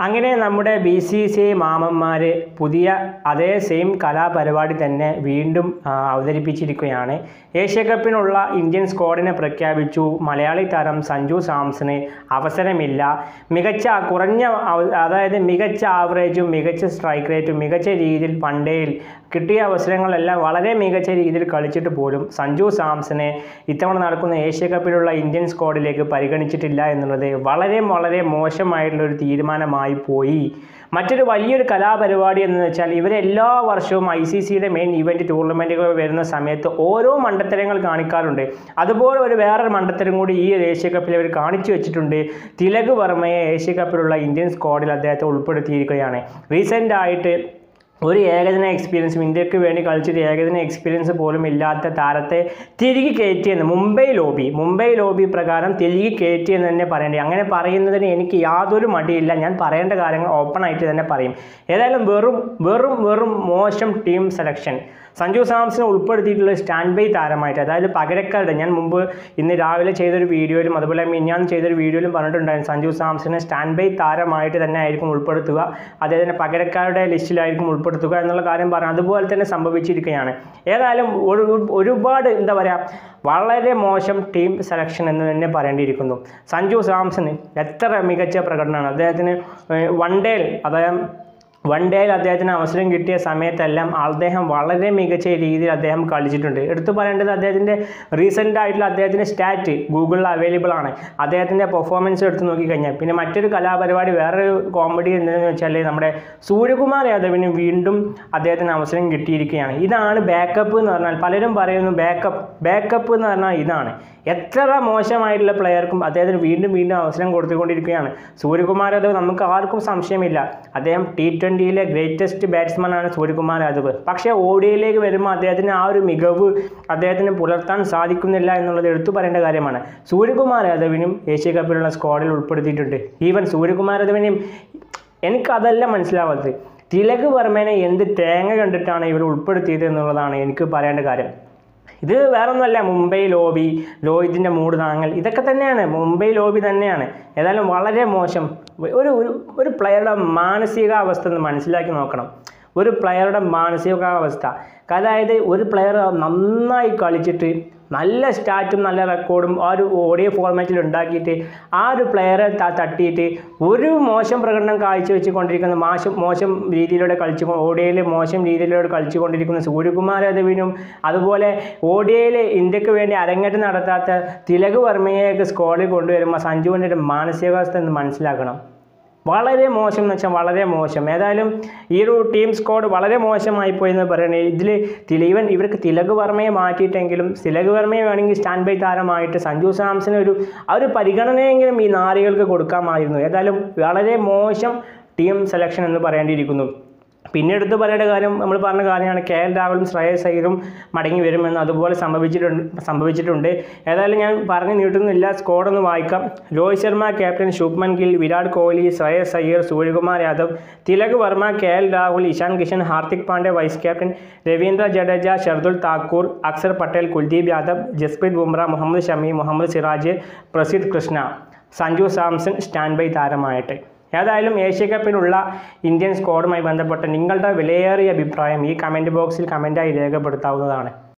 അങ്ങനെ നമ്മുടെ B C C മാമന്മാർ പുതിയ അതേ സെയിം കലാപരിപാടി തന്നെ വീണ്ടും ആ, അവതരിപ്പിച്ചിരിക്കുകയാണ് ഏഷ്യ കപ്പിനുള്ള ഇന്ത്യൻ സ്ക്വാഡിനെ പ്രഖ്യാപിച്ചു മലയാളി താരം സഞ്ജു സാംസണ് അവസരമില്ല മികച്ച കുറഞ്ഞ അവ- അതായത് മികച്ച ആവറേജും മികച്ച സ്ട്രൈക്ക് റേറ്റും മികച്ച രീതിയിൽ വൺഡേയിൽ കിട്ടിയ അവസരങ്ങളെല്ലാം വളരെ മികച്ച രീതിയിൽ കളിച്ചിട്ട് പോലും സഞ്ജു സാംസനെ ഇത്തവണ നടക്കുന്ന ഏഷ്യ കപ്പിലുള്ള ഇന്ത്യൻ സ്ക്വാഡിലേക്ക് പരിഗണിച്ചിട്ടില്ല എന്നുള്ളത് വളരെ വളരെ മോശമായിട്ടുള്ള ഒരു തീരുമാനമായി പോയി മറ്റൊരു വലിയൊരു കലാപരിപാടി എന്ന് വെച്ചാൽ ഇവർ എല്ലാ വർഷവും ഐ സി സിയുടെ മെയിൻ ഇവൻറ്റ് ടൂർണമെൻറ്റുകൾ വരുന്ന സമയത്ത് ഓരോ മണ്ടത്തരങ്ങൾ കാണിക്കാറുണ്ട് അതുപോലെ ഒരു വേറൊരു മണ്ടത്തരം കൂടി ഈ ഒരു ഏഷ്യ കപ്പിൽ അവർ കാണിച്ചു വെച്ചിട്ടുണ്ട് തിലക് വർമ്മയെ ഏഷ്യ കപ്പിലുള്ള ഇന്ത്യൻ സ്ക്വാഡിൽ അദ്ദേഹത്തെ ഉൾപ്പെടുത്തിയിരിക്കുകയാണ് റീസെൻ്റ് ആയിട്ട് ഒരു ഏകദിന എക്സ്പീരിയൻസും ഇന്ത്യക്ക് വേണ്ടി കളിച്ചിട്ട് ഏകദിന എക്സ്പീരിയൻസ് പോലും ഇല്ലാത്ത താരത്തെ തിരികെ കയറ്റിയെന്ന് മുംബൈ ലോബി മുംബൈ ലോബി പ്രകാരം തിരികെ കയറ്റിയെന്ന് തന്നെ പറയേണ്ടി അങ്ങനെ പറയുന്നതിന് എനിക്ക് യാതൊരു മടിയില്ല ഞാൻ പറയേണ്ട കാര്യങ്ങൾ ഓപ്പൺ ആയിട്ട് തന്നെ പറയും ഏതായാലും വെറും വെറും വെറും മോശം ടീം സെലക്ഷൻ സഞ്ജു സാംസനെ ഉൾപ്പെടുത്തിയിട്ടുള്ള സ്റ്റാൻഡ് ബൈ താരമായിട്ട് അതായത് പകരക്കാരുടെ ഞാൻ മുമ്പ് ഇന്ന് രാവിലെ ചെയ്തൊരു വീഡിയോയിലും അതുപോലെ മിന്നാന്ന് ചെയ്തൊരു വീഡിയോയിലും പറഞ്ഞിട്ടുണ്ടായിരുന്നു സഞ്ജു സാംസനെ സ്റ്റാൻഡ് ബൈ താരമായിട്ട് തന്നെ ആയിരിക്കും ഉൾപ്പെടുത്തുക അദ്ദേഹത്തിൻ്റെ പകരക്കാരുടെ ലിസ്റ്റിലായിരിക്കും ഉൾപ്പെടുത്തുക എന്നുള്ള കാര്യം പറഞ്ഞു അതുപോലെ തന്നെ സംഭവിച്ചിരിക്കുകയാണ് ഏതായാലും ഒരു ഒരുപാട് എന്താ പറയുക വളരെ മോശം ടീം സെലക്ഷൻ എന്ന് തന്നെ പറയേണ്ടിയിരിക്കുന്നു സഞ്ജു സാംസന് എത്ര മികച്ച പ്രകടനമാണ് അദ്ദേഹത്തിന് വൺ ഡേയിൽ അതായത് വൺ ഡേയിൽ അദ്ദേഹത്തിന് അവസരം കിട്ടിയ സമയത്തെല്ലാം അദ്ദേഹം വളരെ മികച്ച രീതിയിൽ അദ്ദേഹം കളിച്ചിട്ടുണ്ട് എടുത്തു പറയേണ്ടത് അദ്ദേഹത്തിൻ്റെ റീസെൻ്റ് ആയിട്ടുള്ള അദ്ദേഹത്തിൻ്റെ സ്റ്റാറ്റ് ഗൂഗിളിൽ അവൈലബിൾ ആണ് അദ്ദേഹത്തിൻ്റെ പെർഫോമൻസ് എടുത്ത് നോക്കിക്കഴിഞ്ഞാൽ പിന്നെ മറ്റൊരു കലാപരിപാടി വേറൊരു കോമഡി എന്താണെന്ന് വെച്ചാൽ നമ്മുടെ സൂര്യകുമാർ യാദവിന് വീണ്ടും അദ്ദേഹത്തിന് അവസരം കിട്ടിയിരിക്കുകയാണ് ഇതാണ് ബാക്കപ്പ് എന്ന് പറഞ്ഞാൽ പലരും പറയുന്നു ബാക്കപ്പ് ബാക്കപ്പ് എന്ന് പറഞ്ഞാൽ ഇതാണ് എത്ര മോശമായിട്ടുള്ള പ്ലെയർക്കും അദ്ദേഹത്തിന് വീണ്ടും വീണ്ടും അവസരം കൊടുത്തുകൊണ്ടിരിക്കുകയാണ് സൂര്യകുമാർ യാദവ് നമുക്ക് ആർക്കും സംശയമില്ല അദ്ദേഹം ടി ട്വൻ്റിയിലെ ഗ്രേറ്റസ്റ്റ് ബാറ്റ്സ്മാൻ ആണ് സൂര്യകുമാർ യാദവ് പക്ഷേ ഓഡിയയിലേക്ക് വരുമ്പോൾ അദ്ദേഹത്തിന് ആ ഒരു മികവ് അദ്ദേഹത്തിന് പുലർത്താൻ സാധിക്കുന്നില്ല എന്നുള്ളത് എടുത്തു പറയേണ്ട കാര്യമാണ് സൂര്യകുമാർ യാദവിനും ഏഷ്യ കപ്പിലുള്ള സ്ക്വാഡിൽ ഉൾപ്പെടുത്തിയിട്ടുണ്ട് ഈവൻ സൂര്യകുമാർ യാദവിനെയും എനിക്കതല്ല മനസ്സിലാവാത്തത് തിലക് വർമ്മേനെ എന്ത് തേങ്ങ കണ്ടിട്ടാണ് ഇവർ ഉൾപ്പെടുത്തിയത് എന്നുള്ളതാണ് എനിക്ക് പറയേണ്ട കാര്യം ഇത് വേറൊന്നുമല്ല മുംബൈ ലോബി ലോഹിതിൻ്റെ മൂഡ് താങ്ങൽ ഇതൊക്കെ തന്നെയാണ് മുംബൈ ലോബി തന്നെയാണ് ഏതായാലും വളരെ മോശം ഒരു ഒരു ഒരു പ്ലെയറുടെ മാനസികാവസ്ഥ ഒന്ന് മനസ്സിലാക്കി നോക്കണം ഒരു പ്ലെയറുടെ മാനസികാവസ്ഥ അതായത് ഒരു പ്ലെയർ നന്നായി കളിച്ചിട്ട് നല്ല സ്റ്റാറ്റും നല്ല റെക്കോർഡും ആ ഒരു ഓഡിയോ ഫോർമാറ്റിൽ ഉണ്ടാക്കിയിട്ട് ആ ഒരു പ്ലെയറെ തട്ടിയിട്ട് ഒരു മോശം പ്രകടനം കാഴ്ചവെച്ച് കൊണ്ടിരിക്കുന്ന മോശം മോശം രീതിയിലൂടെ കളിച്ചു ഓഡിയയിൽ മോശം രീതിയിലൂടെ കളിച്ചുകൊണ്ടിരിക്കുന്ന സൂര്യകുമാർ യാദവിനും അതുപോലെ ഓഡിയയിൽ ഇന്ത്യക്ക് വേണ്ടി അരങ്ങേറ്റം നടത്താത്ത തിലക് വർമ്മയെയൊക്കെ സ്ക്വാഡിൽ കൊണ്ടുവരുമ്പോൾ സഞ്ജുവിൻ്റെ ഒരു മാനസികാവസ്ഥ എന്ന് മനസ്സിലാക്കണം വളരെ മോശം എന്ന് വെച്ചാൽ വളരെ മോശം ഏതായാലും ഈ ഒരു ടീം സ്ക്വാഡ് വളരെ മോശമായി പോയി എന്ന് പറയുന്നത് ഇതിൽ തിലീവൻ ഇവർക്ക് തിലക് വർമ്മയെ മാറ്റിയിട്ടെങ്കിലും തിലക് വർമ്മയെ വേണമെങ്കിൽ സ്റ്റാൻഡ് ബൈ താരമായിട്ട് സഞ്ജു സാംസന് ഒരു ആ ഒരു പരിഗണനയെങ്കിലും ഈ നാറികൾക്ക് കൊടുക്കാമായിരുന്നു ഏതായാലും വളരെ മോശം ടീം സെലക്ഷൻ എന്ന് പറയേണ്ടിയിരിക്കുന്നു പിന്നെ എടുത്ത് പറയേണ്ട കാര്യം നമ്മൾ പറഞ്ഞ കാര്യമാണ് കെ എൽ രാഹുലും ശ്രേയസ് അയ്യരും മടങ്ങി വരുമെന്ന് അതുപോലെ സംഭവിച്ചിട്ടുണ്ട് സംഭവിച്ചിട്ടുണ്ട് ഏതായാലും ഞാൻ പറഞ്ഞു നീട്ടുന്നില്ല സ്കോഡ് ഒന്ന് വായിക്കാം Rohit Sharma captain Shubman Gill Virat Kohli Shreyas Iyer Suryakumar Yadav Tilak Varma K L Rahul Ishan Kishan Hardik Pandya vice captain Ravindra Jadeja Shardul Thakur Axar Patel Kuldeep Yadav Jasprit Bumrah Mohammed Shami Mohammed Siraj Prasidh Krishna Sanju Samson standby താരമായിട്ട് ഏതായാലും ഏഷ്യ കപ്പിനുള്ള ഇന്ത്യൻ സ്ക്വാഡുമായി ബന്ധപ്പെട്ട നിങ്ങളുടെ വിലയേറിയ അഭിപ്രായം ഈ കമൻറ്റ് ബോക്സിൽ കമൻറ്റായി രേഖപ്പെടുത്താവുന്നതാണ്